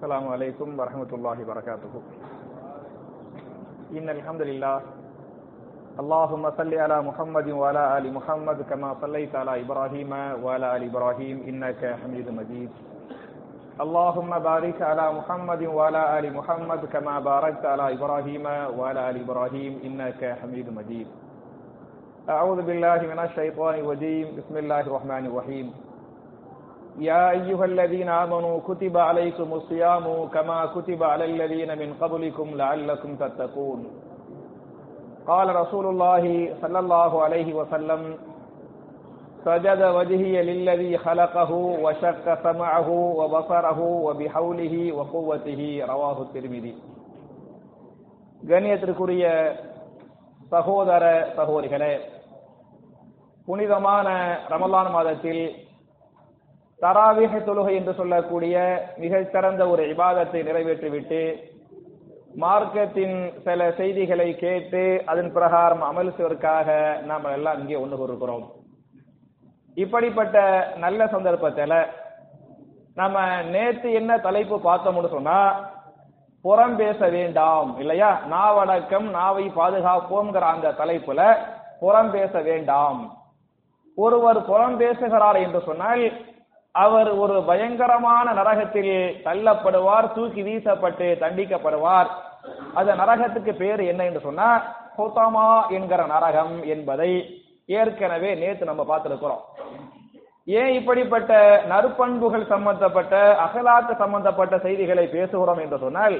السلام عليكم ورحمة الله وبركاته إن الحمد لله اللهم صل على محمد وعلى آل محمد كما صليت على إبراهيم وعلى آل إبراهيم إنك حميد مجيد اللهم بارك على محمد وعلى آل محمد كما باركت على إبراهيم وعلى آل إبراهيم إنك حميد مجيد أعوذ بالله من الشيطان الرجيم بسم الله الرحمن الرحيم يا أيها الذين آمنوا كتب عليكم الصيام كما كتب على الذين من قبلكم لعلكم تتقون قال رسول الله صلى الله عليه وسلم سجد وجهي للذي خلقه وشق سمعه وبصره وبحوله وقوته رواه الترمذي கண்ணியத்திற்குரிய சகோதர சகோதரிகளே புனிதமான ரமலான் மாதத்தில் தராவிக தொழுகை என்று சொல்லக்கூடிய மிகச் சிறந்த ஒரு இபாதத்தை நிறைவேற்றிவிட்டு மார்க்கத்தின் சில செய்திகளை கேட்டு அதன் பிரகாரம் அமல் செய்வதற்காக நாம் எல்லாம் இங்கே ஒன்று கூறுகிறோம் இப்படிப்பட்ட நல்ல சந்தர்ப்பத்தில் நம்ம நேத்து என்ன தலைப்பு பார்த்தோம்னு சொன்னா புறம் பேச வேண்டாம் இல்லையா நாவடக்கம் நாவை பாதுகாப்போம்ங்கிற அந்த தலைப்புல புறம் பேச வேண்டாம் ஒருவர் புறம் பேசுகிறார் என்று சொன்னால் அவர் ஒரு பயங்கரமான நரகத்தில் தள்ளப்படுவார் தூக்கி வீசப்பட்டு தண்டிக்கப்படுவார் அந்த நரகத்துக்கு பேர் என்ன என்று சொன்னா ஹோதாமா என்கிற நரகம் என்பதை ஏற்கனவே நேத்து நம்ம பார்த்திருக்கிறோம் ஏன் இப்படிப்பட்ட நற்பண்புகள் சம்பந்தப்பட்ட அகலாத்து சம்பந்தப்பட்ட செய்திகளை பேசுகிறோம் என்று சொன்னால்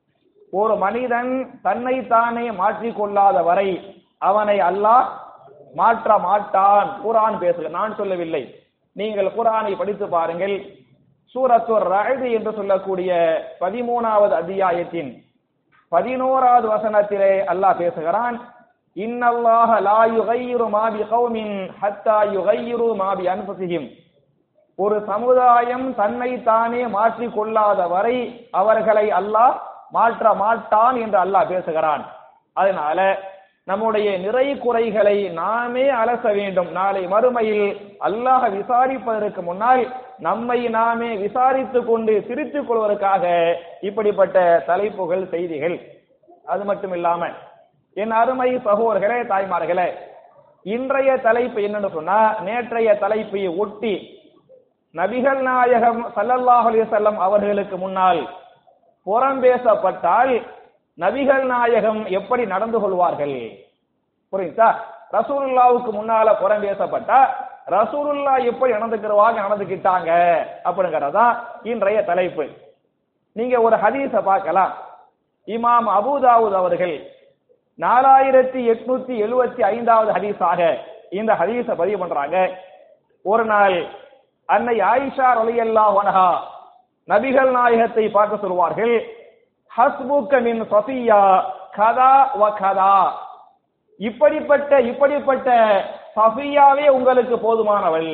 ஒரு மனிதன் தன்னை தானே மாற்றிக்கொள்ளாத வரை அவனை அல்லாஹ் மாற்ற மாட்டான் குரான் பேசுக நான் சொல்லவில்லை நீங்கள் குரானை படித்து பாருங்கள் சூரத்துர் ரஹது என்று சொல்லக்கூடிய பதிமூணாவது அத்தியாயத்தின் பதினோராவது வசனத்திலே அல்லாஹ் பேசுகிறான் இன்னல்லாஹ லா யுகையிரு மாபி கௌமின் ஹத்தா யுகையிரு மாபி அன்புசியும் ஒரு சமுதாயம் தன்னை தானே மாற்றிக் கொள்ளாத வரை அவர்களை அல்லாஹ் மாற்ற மாட்டான் என்று அல்லாஹ் பேசுகிறான் அதனால நம்முடைய நிறை குறைகளை நாமே அலச வேண்டும் நாளை மறுமையில் அல்லாஹ் விசாரிப்பதற்கு முன்னால் நம்மை நாமே விசாரித்துக் கொண்டு திருத்திக் கொள்வதற்காக இப்படிப்பட்ட தலைப்புகள் செய்திகள் அது மட்டும் இல்லாம என் அருமை சகோதரர்களே தாய்மார்களே இன்றைய தலைப்பு என்னன்னு சொன்னா நேற்றைய தலைப்பை ஒட்டி நபிகள் நாயகம் சல்லல்லாஹ் அலிசல்லம் அவர்களுக்கு முன்னால் புறம் பேசப்பட்டால் நபிகள் நாயகம் எப்படி நடந்து கொள்வார்கள் புரியுதா ரசூலுல்லாவுக்கு முன்னால புறம் பேசப்பட்டா ரசூலுல்லா எப்படி நடந்துக்கிறவாங்க நடந்துக்கிட்டாங்க அப்படிங்கறதா இன்றைய தலைப்பு நீங்க ஒரு ஹதீஸ பார்க்கலாம் இமாம் அபுதாவுத் அவர்கள் நாலாயிரத்தி எட்நூத்தி எழுபத்தி ஐந்தாவது ஹதீஸாக இந்த ஹதீஸ பதிவு பண்றாங்க ஒரு நாள் அன்னை ஆயிஷா ரலியல்லா வனஹா நபிகள் நாயகத்தை பார்க்க சொல்வார்கள் ஹஸ்புக்க மின் சஃபியா கதா வ கதா இப்படிப்பட்ட இப்படிப்பட்ட சஃபியாவே உங்களுக்கு போதுமானவள்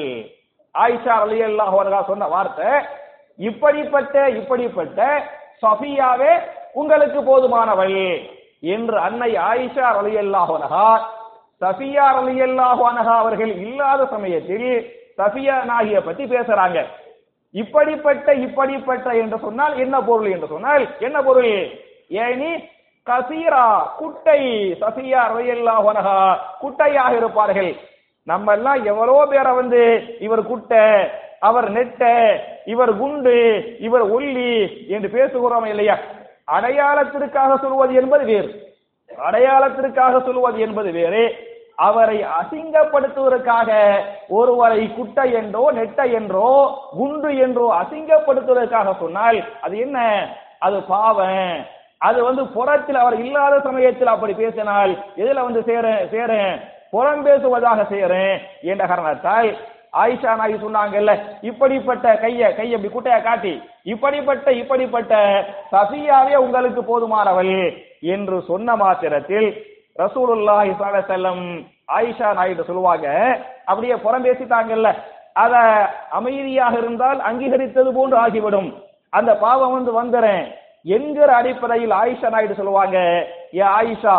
ஆயிஷா ரலியல்லாஹு அன்ஹா சொன்ன வார்த்தை இப்படிப்பட்ட இப்படிப்பட்ட சஃபியாவே உங்களுக்கு போதுமானவள் என்று அன்னை ஆயிஷா ரலியல்லாஹு அன்ஹா சஃபியா ரலியல்லாஹு அன்ஹா அவர்கள் இல்லாத சமயத்தில் சஃபியா நாகிய பத்தி பேசுறாங்க இப்படிப்பட்ட இப்படிப்பட்ட என்று சொன்னால் என்ன பொருள் என்று சொன்னால் என்ன பொருள் ஏனி கசீரா குட்டை சஃபியா ரலியல்லாஹு அன்ஹா குட்டையாக இருப்பார்கள் நம்ம எல்லாம் எவ்வளோ பேரை வந்து இவர் குட்டை அவர் நெட்ட இவர் குண்டு இவர் ஒல்லி என்று பேசுகிறோம் இல்லையா அடையாளத்திற்காக சொல்வது என்பது வேறு அடையாளத்திற்காக சொல்வது என்பது வேறு அவரை அசிங்கப்படுத்துவதற்காக ஒருவரை குட்டை என்றோ நெட்ட என்றோ குண்டு என்றோ அசிங்கப்படுத்துவதற்காக சொன்னால் அது என்ன அது பாவம் அது வந்து புறத்தில் அவர் இல்லாத சமயத்தில் அப்படி பேசினால் எதுல வந்து சேர சேரேன் புறம் பேசுவதாக சேரேன் என்ற காரணத்தால் ஆயிஷா நாயகி சொன்னாங்கல்ல இப்படிப்பட்ட கைய கைய இப்படி குட்டைய காட்டி இப்படிப்பட்ட இப்படிப்பட்ட சஃபியாவே உங்களுக்கு போதுமானவள் என்று சொன்ன மாத்திரத்தில் ரசூலுல்லாஹி செல்லம் ஆயிஷா நாயிட்டு சொல்லுவாங்க அப்படியே புறம் பேசிட்டாங்கல்ல அத அமைதியாக இருந்தால் அங்கீகரித்தது போன்று ஆகிவிடும் அந்த பாவம் வந்து வந்துறேன் என்கிற அடிப்படையில் ஆயிஷா நாயுடு சொல்லுவாங்க ஏ ஆயிஷா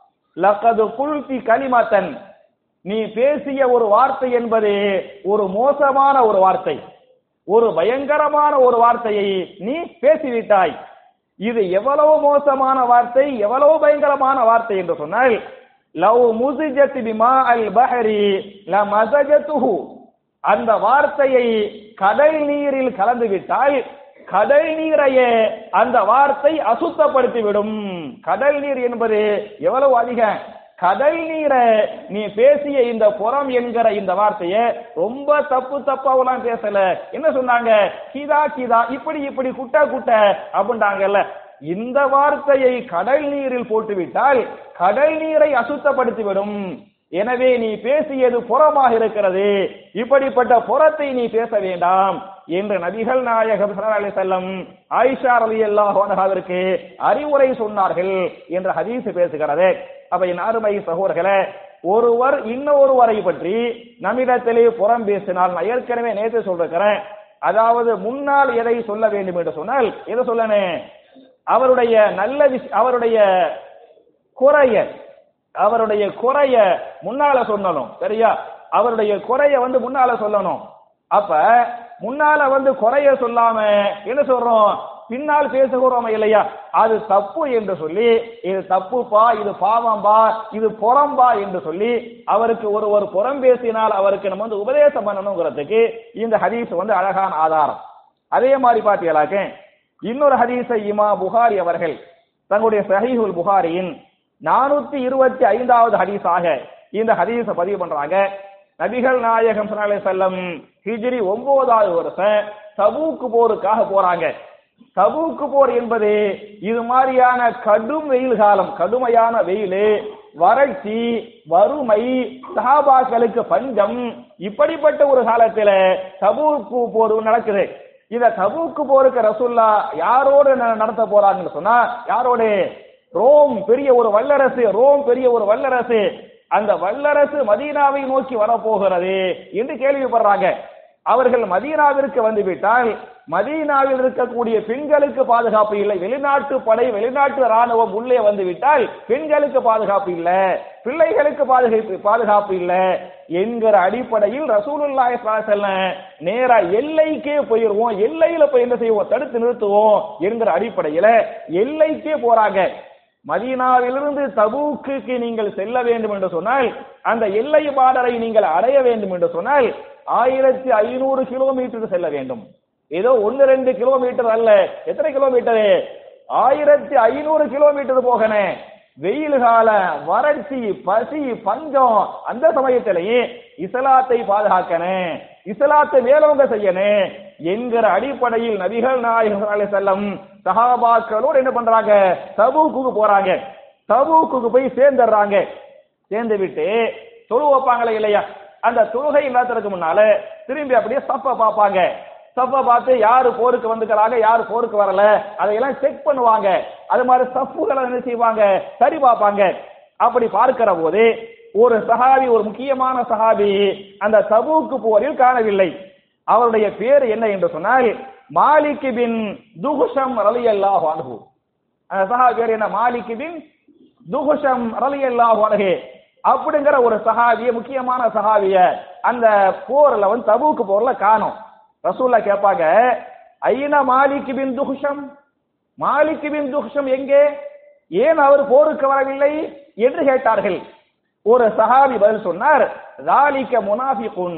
லக்கது குல்தி கலிமத்தன் நீ பேசிய ஒரு வார்த்தை என்பது ஒரு மோசமான ஒரு வார்த்தை ஒரு பயங்கரமான ஒரு வார்த்தையை நீ பேசிவிட்டாய் இது எவ்வளவு மோசமான வார்த்தை எவ்வளவு பயங்கரமான வார்த்தை என்று சொன்னால் லவ் முசிஜத் பிமா அல் பஹரி ல மசஜத்துஹு அந்த வார்த்தையை கடல் நீரில் கலந்து விட்டால் கடல் நீரையே அந்த வார்த்தை அசுத்தப்படுத்திவிடும் கடல் நீர் என்பது எவ்வளவு அதிகம் கடல் நீரை நீ பேசிய இந்த புறம் என்கிற இந்த வார்த்தையை ரொம்ப தப்பு தப்பாவெல்லாம் பேசல என்ன சொன்னாங்க கிதா கிதா இப்படி இப்படி குட்ட குட்ட அப்படின்றாங்கல்ல இந்த வார்த்தையை கடல் நீரில் போட்டுவிட்டால் கடல் நீரை அசுத்தப்படுத்திவிடும் எனவே நீ பேசியது புறமாக இருக்கிறது இப்படிப்பட்ட புறத்தை நீ பேச வேண்டாம் என்று நபிகள் நாயகம் ஸல்லல்லாஹு அலைஹி வஸல்லம் ஆயிஷா ரலியல்லாஹு அன்ஹாவிற்கு அறிவுரை சொன்னார்கள் என்ற ஹதீஸ் பேசுகிறது அப்ப என் அருமை சகோதரர்களே ஒருவர் இன்னொருவரை பற்றி நம்மிடத்திலே புறம் பேசினால் நான் ஏற்கனவே நேற்று சொல்லிருக்கிறேன் அதாவது முன்னால் எதை சொல்ல வேண்டும் என்று சொன்னால் எதை சொல்லணும் அவருடைய நல்ல விஷ அவருடைய குறைய அவருடைய குறைய முன்னால சொல்லணும் சரியா அவருடைய குறைய வந்து முன்னால சொல்லணும் அப்ப முன்னால வந்து குறைய சொல்லாம என்ன சொல்றோம் பின்னால் பேசுகிறோம் இல்லையா அது தப்பு என்று சொல்லி இது தப்புப்பா இது பாவம்பா இது புறம்பா என்று சொல்லி அவருக்கு ஒரு ஒரு புறம் பேசினால் அவருக்கு நம்ம வந்து உபதேசம் பண்ணணுங்கிறதுக்கு இந்த ஹதீஸ் வந்து அழகான ஆதாரம் அதே மாதிரி பாத்தீங்களாக்க இன்னொரு ஹதீஸை இமா புகாரி அவர்கள் தங்களுடைய சஹீஹுல் புகாரியின் நானூத்தி இருபத்தி ஐந்தாவது ஹதீஸாக இந்த ஹதீஸை பதிவு பண்றாங்க நபிகள் நாயகம் ஸல்லல்லாஹு அலைஹி வஸல்லம் ஹிஜ்ரி ஒன்பதாவது வருஷம் தபூக்கு போருக்காக போறாங்க தபூக்கு போர் என்பது இது மாதிரியான கடும் வெயில் காலம் கடுமையான வெயில் வறட்சி வறுமை சஹாபாக்களுக்கு பஞ்சம் இப்படிப்பட்ட ஒரு காலத்துல தபூக்கு போர் நடக்குது இந்த தபூக்கு போருக்கு ரசூல்லா யாரோடு ந- நடத்த போறாங்கன்னு சொன்னா யாரோடு ரோம் பெரிய ஒரு வல்லரசு ரோம் பெரிய ஒரு வல்லரசு அந்த வல்லரசு மதீனாவை நோக்கி வரப்போகிறது என்று கேள்விப்படுறாங்க அவர்கள் மதீனாவிற்கு வந்து விட்டால் மதீனாவில் இருக்கக்கூடிய பெண்களுக்கு பாதுகாப்பு இல்லை வெளிநாட்டு படை வெளிநாட்டு ராணுவம் உள்ளே வந்து விட்டால் பெண்களுக்கு பாதுகாப்பு இல்ல பிள்ளைகளுக்கு பாதுகாப்பு பாதுகாப்பு இல்ல என்கிற அடிப்படையில் ரசூலுல்லாஹி ஸல்லல்லாஹு அலைஹி வஸல்லம் நேரா எல்லைக்கே போயிருவோம் எல்லையில போய் என்ன செய்வோம் தடுத்து நிறுத்துவோம் என்கிற அடிப்படையில எல்லைக்கே போறாங்க மதீனாவிலிருந்து தபூக்குக்கு நீங்கள் செல்ல வேண்டும் என்று சொன்னால் அந்த எல்லை பார்டரை நீங்கள் அடைய வேண்டும் என்று சொன்னால் ஆயிரத்தி ஐநூறு கிலோமீட்டர் செல்ல வேண்டும் ஏதோ ஒன்னு ரெண்டு கிலோமீட்டர் அல்ல எத்தனை கிலோமீட்டர் ஆயிரத்தி ஐநூறு கிலோமீட்டர் போகணும் வெயில் கால வறட்சி பசி பஞ்சம் அந்த சமயத்திலேயே இஸ்லாத்தை பாதுகாக்கணும் இஸ்லாத்தை மேலோங்க செய்யணும் என்கிற அடிப்படையில் நபிகள் நாயகம் ஸல்லல்லாஹு அலைஹி வஸல்லம் சஹாபாக்களோடு என்ன பண்றாங்க தபூக்குக்கு போறாங்க தபூக்குக்கு போய் சேர்ந்துடுறாங்க சேர்ந்து விட்டு தொழு வைப்பாங்களே இல்லையா அந்த தொழுகை இல்லாததுக்கு முன்னால திரும்பி அப்படியே சப்ப பார்ப்பாங்க சப்ப பார்த்து யாரு போருக்கு வந்துக்கிறாங்க யாரு போருக்கு வரல அதையெல்லாம் செக் பண்ணுவாங்க அது மாதிரி சப்புகளை என்ன செய்வாங்க சரி பார்ப்பாங்க அப்படி பார்க்கிற போது ஒரு சஹாபி ஒரு முக்கியமான சஹாபி அந்த தபூக்கு போரில் காணவில்லை அவருடைய பேர் என்ன என்று சொன்னால் மாலிக் பின் துகுஷம் ரலியல்லாஹு அன்ஹு அந்த சஹாபி பேர் என்ன மாலிக் பின் துகுஷம் ரலியல்லாஹு அன்ஹு அப்படிங்கிற ஒரு சஹாபிய முக்கியமான சஹாபிய அந்த போர்ல வந்து தபூக்கு போர்ல காணோம் ரசூல்லா கேட்பாங்க ஐன மாலிக் பின் துகுஷம் மாலிக் பின் துகுஷம் எங்கே ஏன் அவர் போருக்கு வரவில்லை என்று கேட்டார்கள் ஒரு சஹாபி பதில் சொன்னார் ராலிக்க முனாஃபிகுன்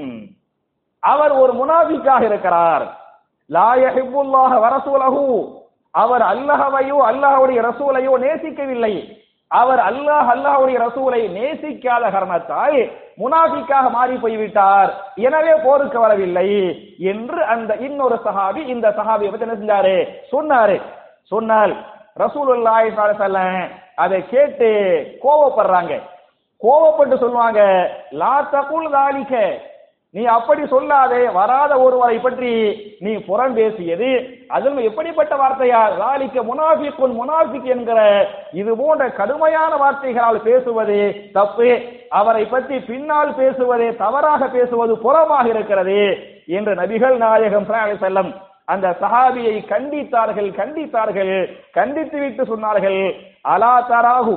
அவர் ஒரு முனாஃபிக்காக இருக்கிறார் லா யஹிப்புல்லாஹ வரசூலஹு அவர் அல்லாஹ்வையோ அல்லாஹ்வுடைய ரசூலையோ நேசிக்கவில்லை அவர் அல்லாஹ் அல்லாஹ்வுடைய ரசூலை நேசிக்காத காரணத்தால் முனாஃபிக்காக மாறி போய்விட்டார் எனவே போருக்கு வரவில்லை என்று அந்த இன்னொரு சஹாபி இந்த சஹாபியை பத்தி என்ன செஞ்சாரு சொன்னாரு சொன்னால் ரசூலுல்லாஹி ஸல்லல்லாஹு அலைஹி வஸல்லம் அதை கேட்டு கோவப்படுறாங்க கோவப்பட்டு சொல்லுவாங்க லா தகுல் தாலிக நீ அப்படி சொல்லாதே வராத ஒருவரை பற்றி நீ புறம் பேசியது அதுவும் எப்படிப்பட்ட வார்த்தையா லாலிக்க முனாஃபிக்குன் முனாஃபிக் என்கிற இது போன்ற கடுமையான வார்த்தைகளால் பேசுவது தப்பு அவரை பற்றி பின்னால் பேசுவதே தவறாக பேசுவது புறமாக இருக்கிறது என்று நபிகள் நாயகம் ஸல்லல்லாஹு அலைஹி வஸல்லம் அந்த சஹாபியை கண்டித்தார்கள் கண்டித்தார்கள் கண்டித்து விட்டு சொன்னார்கள் அலா தராகு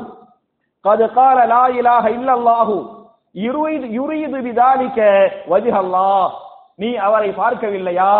قد قال لا اله الا الله يريد يريد بذلك وجه الله நீ அவரை பார்க்கவில்லையா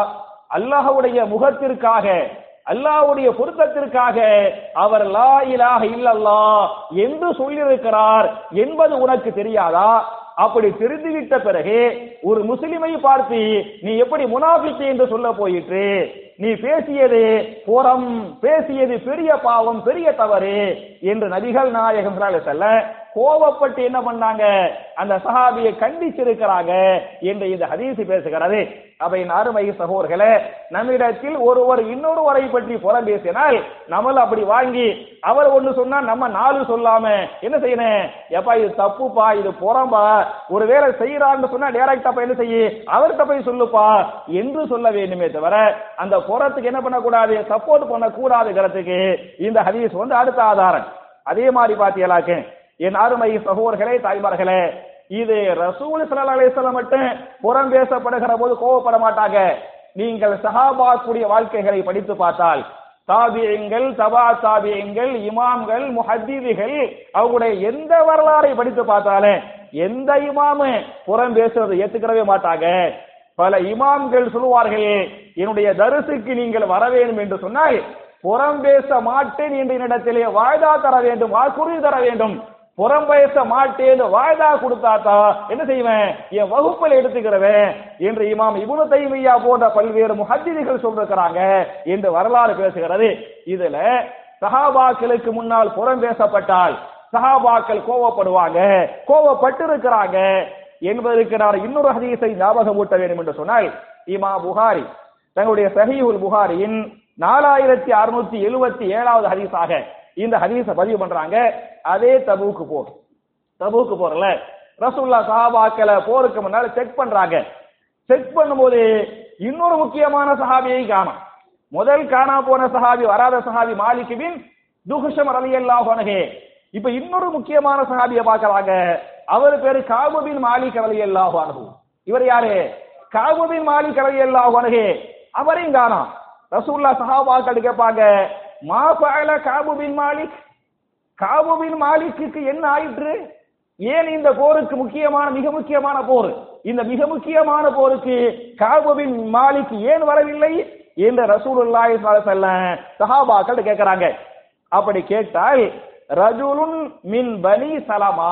அல்லாஹ்வுடைய முகத்திற்காக அல்லாஹ்வுடைய பொருத்தத்திற்காக அவர் லா இலாஹ இல்லல்லாஹ் என்று சொல்லியிருக்கிறார் என்பது உனக்கு தெரியாதா அப்படி தெரிந்துவிட்ட பிறகு ஒரு முஸ்லிமை பார்த்து நீ எப்படி முனாஃபிக் என்று சொல்ல போயிற்று நீ பேசியது புறம் பேசியது பெரிய பாவம் பெரிய தவறு என்று நபிகள் நாயகம் செல்ல கோபப்பட்டு என்ன பண்ணாங்க அந்த சஹாபியை கண்டிச்சிருக்கிறாங்க என்று இந்த ஹதீஸ் பேசுகிறது அவை அருமை சகோதரர்களே நம்மிடத்தில் ஒருவர் இன்னொருவரை பற்றி புறம் பேசினால் நம்மள அப்படி வாங்கி அவர் ஒண்ணு சொன்னா நம்ம நாலு சொல்லாம என்ன செய்யணும் எப்பா இது தப்புப்பா இது புறம்பா ஒருவேளை செய்யறான்னு சொன்னா டைரக்டா போய் என்ன செய்ய அவர்கிட்ட போய் சொல்லுப்பா என்று சொல்ல வேண்டுமே தவிர அந்த புறத்துக்கு என்ன பண்ணக்கூடாது சப்போர்ட் பண்ணக்கூடாதுங்கிறதுக்கு இந்த ஹதீஸ் வந்து அடுத்த ஆதாரம் அதே மாதிரி பாத்தீங்களாக்கு என் அருமை சகோதரர்களே தாய்மார்களே இது ரசூல் ஸல்லல்லாஹு அலைஹி வஸல்லம் மட்டும் புறம் பேசப்படுகிற போது கோவப்பட மாட்டாங்க நீங்கள் சஹாபாக்குடைய வாழ்க்கைகளை படித்து பார்த்தால் தாபியங்கள் தபா தாபியங்கள் இமாம்கள் முஹத்தீதிகள் அவங்களுடைய எந்த வரலாறை படித்து பார்த்தாலே எந்த இமாமு புறம் பேசுறதை ஏத்துக்கிறவே மாட்டாங்க பல இமாம்கள் சொல்லுவார்கள் என்னுடைய தரிசுக்கு நீங்கள் வர வேண்டும் என்று சொன்னால் புறம் பேச மாட்டேன் என்ற என்னிடத்திலே வாய்தா தர வேண்டும் வாக்குறுதி தர வேண்டும் புறம் பேச மாட்டேன் வாய்தா கொடுத்தாத்தா என்ன செய்வேன் என் வகுப்பில் எடுத்துக்கிறவன் என்று இமாம் இபுனு தைமியா போன்ற பல்வேறு முஹத்திதிகள் சொல்லிருக்கிறாங்க என்று வரலாறு பேசுகிறது இதுல சஹாபாக்களுக்கு முன்னால் புறம் பேசப்பட்டால் சஹாபாக்கள் கோவப்படுவாங்க கோவப்பட்டு இருக்கிறாங்க என்பதற்கு நான் இன்னொரு ஹதீஸை ஞாபகம் ஊட்ட வேண்டும் என்று சொன்னால் இமா புகாரி தங்களுடைய சஹீஹுல் புகாரியின் நாலாயிரத்தி அறுநூத்தி எழுபத்தி ஏழாவது ஹதீஸாக இந்த ஹதீஸ பதிவு பண்றாங்க அதே தபுக்கு போர் தபுக்கு போறல ரசூல்லா சஹாபாக்களை போருக்கு முன்னால செக் பண்றாங்க செக் பண்ணும்போது இன்னொரு முக்கியமான சஹாபியை காணும் முதல் காணா போன சஹாபி வராத சஹாபி மாலிக் பின் துஹஷம் ரலியல்லாஹு அன்ஹு இப்ப இன்னொரு முக்கியமான சஹாபியை பார்க்கறாங்க அவர் பேரு காபு பின் மாலிக் ரலியல்லாஹு அன்ஹு இவர் யாரு காபு பின் மாலிக் ரலியல்லாஹு அன்ஹு அவரையும் காணோம் ரசூல்லா சஹாபாக்கள் கேட்பாங்க மா ஃபஅல காபு பின் மாலிக் காபு பின் மாலிக்கு என்ன ஆயிற்று ஏன் இந்த போருக்கு முக்கியமான மிக முக்கியமான போர் இந்த மிக முக்கியமான போருக்கு காபு பின் மாலிக் ஏன் வரவில்லை என்று ரசூலுல்லாஹி ஸல்லல்லாஹு அலைஹி வஸல்லம் சஹாபாக்கள் கேட்கறாங்க அப்படி கேட்டால் ரஜுலுன் மின் பனி சலமா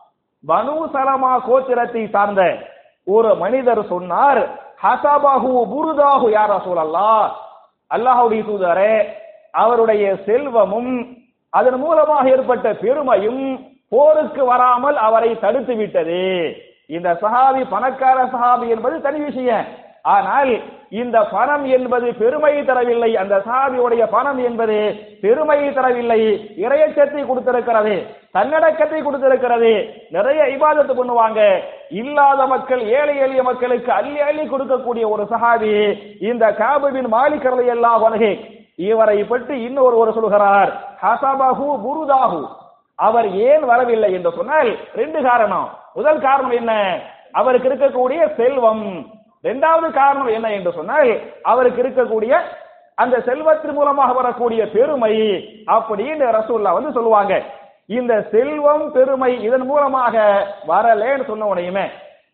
பனு சலமா கோத்திரத்தை சார்ந்த ஒரு மனிதர் சொன்னார் ஹசபாஹு புருதாஹு யார் ரசூலல்லாஹ் அல்லாஹ்வுடைய தூதரே அவருடைய செல்வமும் அதன் மூலமாக ஏற்பட்ட பெருமையும் போருக்கு வராமல் அவரை தடுத்து விட்டது இந்த சஹாபி பணக்கார சஹாபி என்பது தனி விஷயம் ஆனால் இந்த பணம் என்பது பெருமையை தரவில்லை அந்த சஹாபியுடைய பணம் என்பது பெருமையை தரவில்லை இரையச்சத்தை கொடுத்திருக்கிறது தன்னடக்கத்தை கொடுத்திருக்கிறது நிறைய இபாதத்து பண்ணுவாங்க இல்லாத மக்கள் ஏழை எளிய மக்களுக்கு அள்ளி அள்ளி கொடுக்கக்கூடிய ஒரு சஹாபி இந்த காபுவின் மாலிகர்களை எல்லாம் வனகே இவரை பற்றி இன்னொரு ஒரு சொல்கிறார் ஹசபஹு புருதாஹு அவர் ஏன் வரவில்லை என்று சொன்னால் ரெண்டு காரணம் முதல் காரணம் என்ன அவருக்கு இருக்கக்கூடிய செல்வம் இரண்டாவது காரணம் என்ன என்று சொன்னால் அவருக்கு இருக்கக்கூடிய அந்த செல்வத்தின் மூலமாக வரக்கூடிய பெருமை அப்படின்னு ரசூல்லா வந்து சொல்லுவாங்க இந்த செல்வம் பெருமை இதன் மூலமாக வரலேன்னு சொன்ன உடனேயுமே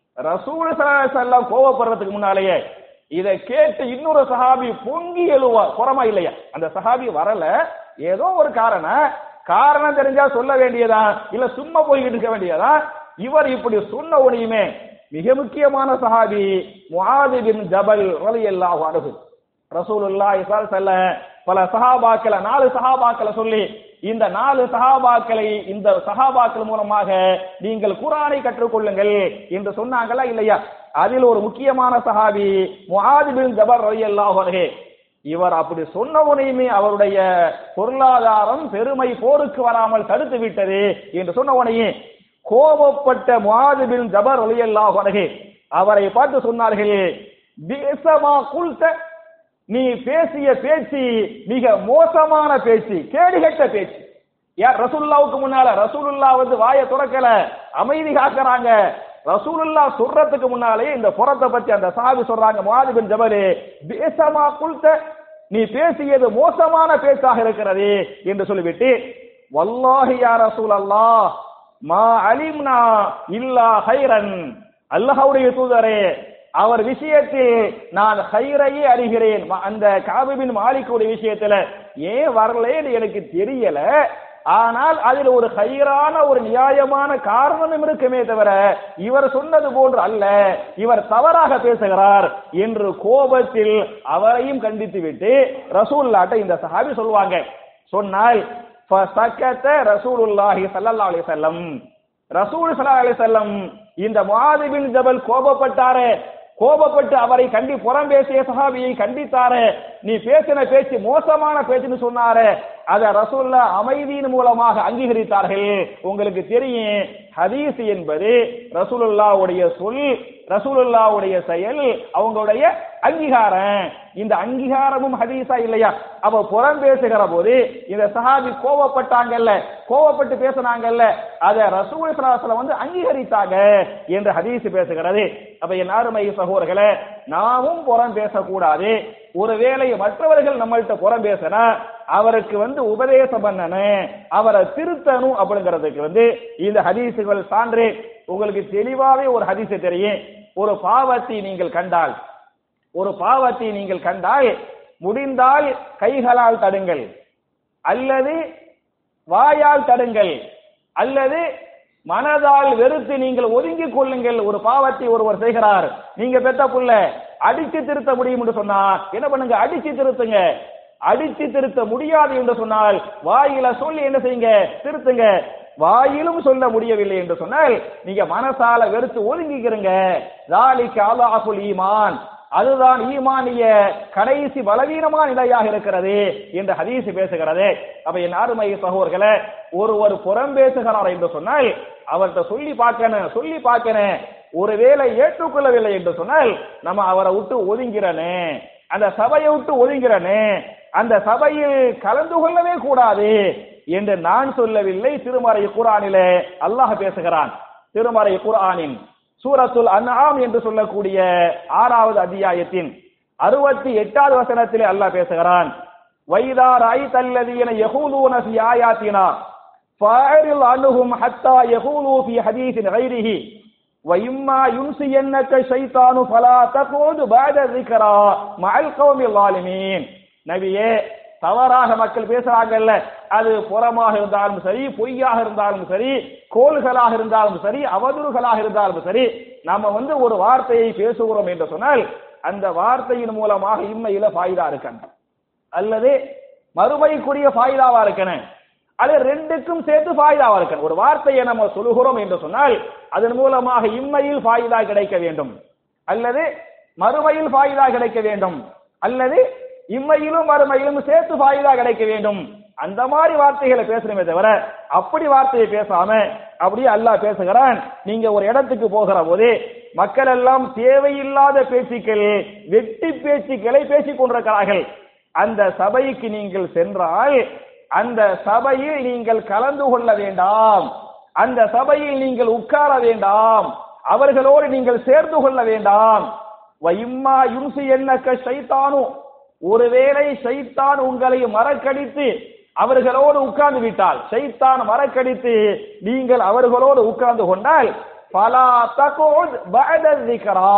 ரசூல் செல்லம் கோவப்படுறதுக்கு முன்னாலேயே இதை கேட்டு இன்னொரு சஹாபி பொங்கி எழுவா புறமா இல்லையா அந்த சஹாபி வரல ஏதோ ஒரு காரணம் காரணம் தெரிஞ்சா சொல்ல வேண்டியதா இல்ல சும்மா போய்கிட்டு இருக்க வேண்டியதா இவர் இப்படி சொன்ன உடனேயுமே மிக முக்கியமான சஹாபி முஆது பின் ஜபல் ரலியல்லாஹு அன்ஹு ரசூலுல்லாஹி ஸல்லல்லாஹு அலைஹி பல சஹாபாக்களை நாலு சஹாபாக்களை சொல்லி இந்த நாலு சஹாபாக்களை இந்த சஹாபாக்கள் மூலமாக நீங்கள் குரானை கற்றுக்கொள்ளுங்கள் என்று சொன்னாங்களா இல்லையா அதில் ஒரு முக்கியமான சஹாபி முஆது பின் ஜபல் ரலியல்லாஹு அன்ஹு இவர் அப்படி சொன்ன உடனேயுமே அவருடைய பொருளாதாரம் பெருமை போருக்கு வராமல் தடுத்து விட்டது என்று சொன்ன உடனே கோபப்பட்ட முஆதுபின் ஜபர் ரலியல்லாஹு அன்ஹு அவரை பார்த்து சொன்னார்கள் பிஸமா குல்த நீ பேசிய பேச்சு மிக மோசமான பேச்சு கேடுகெட்ட பேச்சு யார் ரசூலுல்லாவுக்கு முன்னால ரசூலுல்லா வந்து வாயை துறக்கல அமைதி காக்குறாங்க ரசூலுல்லா சொல்றதுக்கு முன்னாலே இந்த புறத்தை பத்தி அந்த சாபி சொல்றாங்க முஆதுபின் ஜபல் பிஸமா குல்த நீ பேசியது மோசமான பேச்சாக இருக்கிறது என்று சொல்லிவிட்டு வல்லாஹி யா ரசூலல்லாஹ் மா அலிம்னா இல்லா ஹைரன் அல்லாஹ்வுடைய தூதரே அவர் விஷயத்தில் நான் ஹைரையே அறிகிறேன் ம- அந்த காபிபின் மாலிக்குடைய விஷயத்துல ஏன் வரலேன்னு எனக்கு தெரியல ஆனால் அதில் ஒரு ஹைரான ஒரு நியாயமான காரணமும் இருக்குமே தவிர இவர் சொன்னது போன்று அல்ல இவர் தவறாக பேசுகிறார் என்று கோபத்தில் அவரையும் கண்டித்து விட்டு ரசூல்லாட்ட இந்த சஹாபி சொல்லுவாங்க சொன்னால் ஃபசக்கத்த ரசூலுல்லாஹி ஸல்லல்லாஹு அலைஹி வஸல்லம் ரசூல் ஸல்லல்லாஹு அலைஹி வஸல்லம் இந்த முஆது பின் ஜபல் கோபப்பட்டாரே கோபப்பட்டு அவரை கண்டி புறம் பேசிய சஹாபியை கண்டித்தாரே நீ பேசின பேச்சு மோசமான பேச்சுன்னு சொன்னாரே அத ரசூல்லா அமைதியின் மூலமாக அங்கீகரித்தார்கள் உங்களுக்கு தெரியும் ஹதீஸ் என்பது ரசூலுல்லாவுடைய சொல் ரசூலுல்லாவுடைய செயல் அவங்களுடைய அங்கீகாரம் இந்த அங்கீகாரமும் ஹதீஸா இல்லையா அவ புறம் பேசுகிற போது இந்த சஹாபி கோவப்பட்டாங்கல்ல கோவப்பட்டு பேசுனாங்கல்ல அத ரசூல் சலாசல வந்து அங்கீகரித்தாங்க என்று ஹதீஸ் பேசுகிறது அப்ப என் அருமை சகோதரர்களே நாமும் புறம் பேசக்கூடாது ஒருவேளை மற்றவர்கள் நம்மள்ட்ட புறம் பேசினா அவருக்கு வந்து உபதேசம் பண்ணணும் அவரை திருத்தணும் அப்படிங்கிறதுக்கு வந்து இந்த ஹதீசுகள் சான்று உங்களுக்கு தெளிவாவே ஒரு ஹதீஸ் தெரியும் ஒரு பாவத்தை நீங்கள் கண்டால் ஒரு பாவத்தை நீங்கள் கண்டால் முடிந்தால் கைகளால் தடுங்கள் அல்லது வாயால் தடுங்கள் அல்லது மனதால் வெறுத்து நீங்கள் ஒதுங்கிக் கொள்ளுங்கள் ஒரு பாவத்தை ஒருவர் செய்கிறார் நீங்க பெத்த புள்ள அடிச்சு திருத்த முடியும் என்று சொன்னா என்ன பண்ணுங்க அடிச்சு திருத்துங்க அடிச்சு திருத்த முடியாது என்று சொன்னால் வாயில சொல்லி என்ன செய்யுங்க திருத்துங்க வாயிலும் சொல்ல முடியவில்லை என்று சொன்னால் நீங்க மனசால வெறுத்து ஒதுங்கிக்கிறங்க தாலிக்கு அல்லாஹுல் ஈமான் அதுதான் ஈமானிய கடைசி பலவீனமான நிலையாக இருக்கிறது என்று ஹதீஸ் பேசுகிறது அப்ப என் அருமை சகோதரர்களே ஒருவர் புறம் பேசுகிறார் என்று சொன்னால் அவர்கிட்ட சொல்லி பார்க்கணும் சொல்லி பார்க்கணும் ஒருவேளை ஏற்றுக்கொள்ளவில்லை என்று சொன்னால் நம்ம அவரை விட்டு ஒதுங்கிறனே அந்த சபையை விட்டு ஒதுங்கிறனே அந்த சபையில் கலந்து கொள்ளவே கூடாது என்று நான் சொல்லவில்லை திருமறை குரானிலே அல்லாஹ் பேசுகிறான் திருமறை குர்ஆனின் சூரத்துல் அன்ஆம் என்று சொல்லக்கூடிய ஆறாவது அத்தியாயத்தின் அறுபத்தி எட்டாவது வசனத்திலே அல்லாஹ் பேசுகிறான் வைதா ராய் தல்லதீன யகூலூன ஃபி ஆயாத்தினா فأعرض عنهم حتى يقولوا في حديث غيره وإما ينسينك الشيطان فلا تقعد بعد الذكرى مع القوم الظالمين நபியே தவறாக மக்கள் பேசுறாங்கல்ல அது புறமாக இருந்தாலும் சரி பொய்யாக இருந்தாலும் சரி கோள்களாக இருந்தாலும் சரி அவதூறுகளாக இருந்தாலும் சரி நாம வந்து ஒரு வார்த்தையை பேசுகிறோம் என்று சொன்னால் அந்த வார்த்தையின் மூலமாக இம்மையில ஃபாயிதா இருக்கணும் அல்லது மறுமைக்குரிய ஃபாயிதாவா இருக்கணும் அது ரெண்டுக்கும் சேர்த்து ஃபாயிதாவா இருக்கணும் ஒரு வார்த்தையை நம்ம சொல்லுகிறோம் என்று சொன்னால் அதன் மூலமாக இம்மையில் ஃபாயிதா கிடைக்க வேண்டும் அல்லது மறுமையில் ஃபாயிதா கிடைக்க வேண்டும் அல்லது இம்மையிலும் மறுமையிலும் சேர்த்து ஃபாயிதா கிடைக்க வேண்டும் அந்த மாதிரி வார்த்தைகளை பேசணுமே தவிர அப்படி வார்த்தையை பேசாம அப்படியே அல்லாஹ் பேசுகிறான் நீங்க ஒரு இடத்துக்கு போகிற போது மக்கள் எல்லாம் தேவையில்லாத பேச்சுக்கள் வெட்டி பேச்சுக்களை பேசிக் கொண்டிருக்கிறார்கள் அந்த சபைக்கு நீங்கள் சென்றால் அந்த சபையில் நீங்கள் கலந்து கொள்ள வேண்டாம் அந்த சபையில் நீங்கள் உட்கார வேண்டாம் அவர்களோடு நீங்கள் சேர்ந்து கொள்ள வேண்டாம் வைம்மா யுன்சி என்னக்க சைத்தானு ஒருவேளை சைத்தான் உங்களை மறக்கடித்து அவர்களோடு உட்கார்ந்து விட்டால் சைத்தான் மறக்கடித்து நீங்கள் அவர்களோடு உட்கார்ந்து கொண்டால் பலா தகோத் பஅத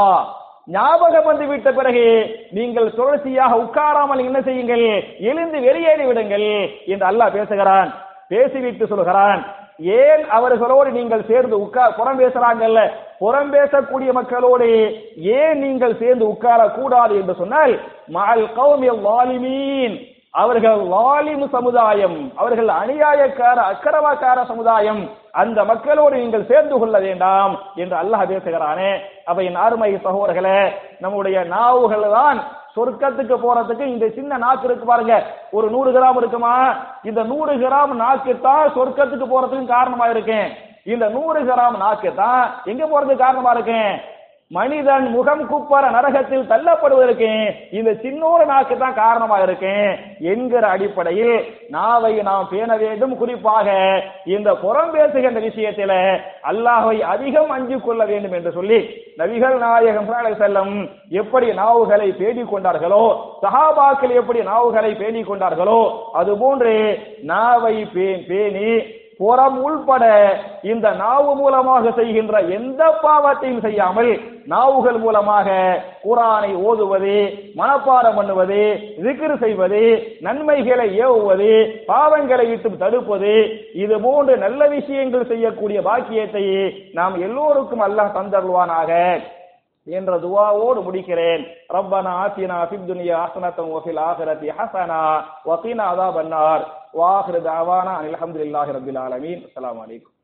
ஞாபகம் வந்து விட்ட பிறகு நீங்கள் தொடர்ச்சியாக உட்காராமல் என்ன செய்யுங்கள் எழுந்து வெளியேறி விடுங்கள் என்று அல்லாஹ் பேசுகிறான் பேசிவிட்டு சொல்கிறான் ஏன் அவர்களோடு நீங்கள் சேர்ந்து உட்கார் புறம் பேசுறாங்கல்ல புறம் பேசக்கூடிய மக்களோடு ஏன் நீங்கள் சேர்ந்து உட்கார கூடாது என்று சொன்னால் மால் கௌமியல் வாலிமீன் அவர்கள் வாலிமு சமுதாயம் அவர்கள் அநியாயக்கார அக்கிரமக்கார சமுதாயம் அந்த மக்களோடு நீங்கள் சேர்ந்து கொள்ள வேண்டாம் என்று அல்லாஹ் பேசுகிறானே அப்ப என் அருமை சகோதரர்களே நம்முடைய நாவுகள் தான் சொர்க்கத்துக்கு போறதுக்கு இந்த சின்ன நாக்கு இருக்கு பாருங்க ஒரு நூறு கிராம் இருக்குமா இந்த நூறு கிராம் நாக்கு தான் சொர்க்கத்துக்கு போறதுக்கு காரணமா இருக்கேன் இந்த நூறு கிராம் நாக்கு தான் எங்க போறதுக்கு காரணமா இருக்கேன் மனிதன் முகம் குப்பர நரகத்தில் தள்ளப்படுவதற்கு இந்த சின்னோரு நாக்கு தான் காரணமா இருக்கேன் என்கிற அடிப்படையில் நாவை நாம் பேண வேண்டும் குறிப்பாக இந்த புறம் பேசுகின்ற விஷயத்தில அல்லாஹை அதிகம் அஞ்சு கொள்ள வேண்டும் என்று சொல்லி நபிகள் நாயகம் செல்லம் எப்படி நாவுகளை பேணிக் கொண்டார்களோ சஹாபாக்கள் எப்படி நாவுகளை பேணிக் கொண்டார்களோ அதுபோன்று நாவை பே- பேணி புறம் உள்பட இந்த நாவு மூலமாக செய்கின்ற எந்த பாவத்தையும் செய்யாமல் நாவுகள் மூலமாக குரானை ஓதுவது மனப்பாடம் பண்ணுவது zikr செய்வது நன்மைகளை ஏவுவது பாவங்களை விட்டு தடுப்பது இது போன்று நல்ல விஷயங்கள் செய்யக்கூடிய பாக்கியத்தை நாம் எல்லோருக்கும் அல்லாஹ் தந்தருவானாக என்ற துவாவோடு முடிக்கிறேன் ரப்பனா ஆத்தினா ஃபித் துனியா ஹஸனத்தன் வஃபில் ஆখিরাতি ஹஸனா வகினா அஸாபன்னார் வாஹிரு தஅவானா அல்ஹம்துலில்லாஹி ரப்பில் ஆலமீன் அஸ்ஸலாமு அலைக்கும்